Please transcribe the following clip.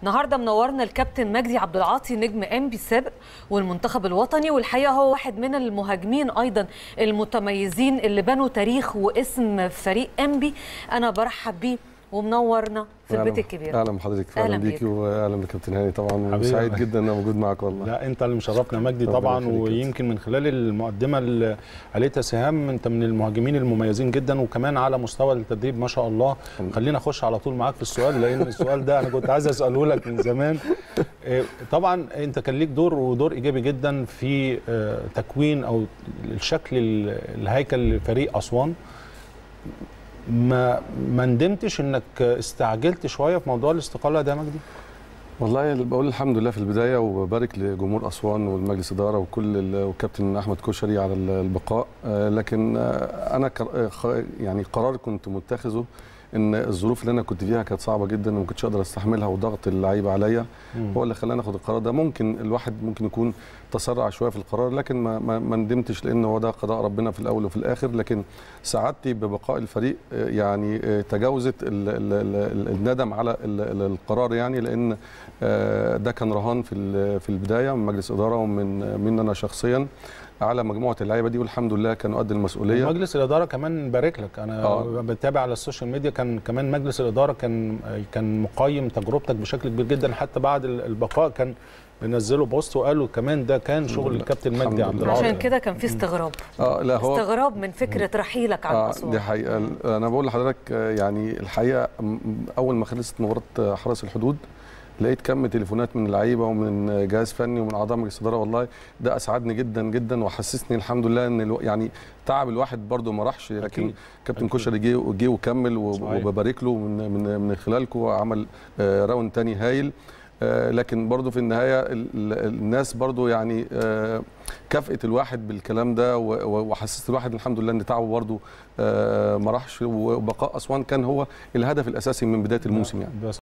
النهارده منورنا الكابتن مجدي عبد العاطي نجم انبي السابق والمنتخب الوطني والحقيقه هو واحد من المهاجمين ايضا المتميزين اللي بنوا تاريخ واسم فريق انبي انا برحب بيه ومنورنا في البيت الكبير اهلا بحضرتك أهلاً اهلا بيك. بيكي واهلا بكابتن هاني طبعا حبيبي. سعيد جدا ان انا موجود معاك والله لا انت اللي مشرفنا مجدي ربنا طبعا يخليك. ويمكن من خلال المقدمه اللي قالتها سهام انت من المهاجمين المميزين جدا وكمان على مستوى التدريب ما شاء الله خلينا اخش على طول معاك في السؤال لان السؤال ده انا كنت عايز اساله لك من زمان إيه، طبعا انت كان ليك دور ودور ايجابي جدا في آه، تكوين او الشكل ال- الهيكل لفريق اسوان ما ما ندمتش انك استعجلت شويه في موضوع الاستقاله ده يا مجدي والله بقول الحمد لله في البدايه وببارك لجمهور اسوان والمجلس اداره وكل ال- والكابتن احمد كشري على ال- البقاء آه، لكن آه، انا كر- آه، خ- يعني قرار كنت متخذه ان الظروف اللي انا كنت فيها كانت صعبه جدا وما كنتش اقدر استحملها وضغط اللعيبه عليا هو اللي خلاني اخد القرار ده ممكن الواحد ممكن يكون تسرع شويه في القرار لكن ما ما, ما ندمتش لان هو ده قضاء ربنا في الاول وفي الاخر لكن سعادتي ببقاء الفريق آه، يعني آه، تجاوزت ال ال ال الندم على ال ال القرار يعني لان آه، ده كان رهان في ال- في البدايه من مجلس اداره ومن مني انا شخصيا على مجموعه اللعيبه دي والحمد لله كانوا قد المسؤوليه مجلس الاداره كمان بارك لك انا آه. بتابع على السوشيال ميديا كان كمان مجلس الاداره كان كان مقيم تجربتك بشكل كبير جدا حتى بعد ال- البقاء كان بينزلوا بوست وقالوا كمان ده كان شغل لله. الكابتن الحمد مجدي عبد لله. العاطي عشان كده كان في استغراب اه لا هو استغراب من فكره رحيلك عن آه اسوان دي حقيقه انا بقول لحضرتك آه، يعني الحقيقه م- اول ما خلصت مباراه آه، حرس الحدود لقيت كم تليفونات من اللعيبه ومن جهاز فني ومن اعضاء مجلس الاداره والله ده اسعدني جدا جدا وحسسني الحمد لله ان الو... يعني تعب الواحد برده ما راحش لكن أكيد. كابتن أكيد. كشري جه جه وكمل و- صحيح. وببارك له من من من خلالكم وعمل آه، راوند تاني هايل آه، لكن برضو في النهايه ال- ال- الناس برضو يعني آه، كافئت الواحد بالكلام ده و- و- وحسست الواحد الحمد لله ان تعبه برضو آه، ما راحش وبقاء اسوان كان هو الهدف الاساسي من بدايه الموسم يعني بس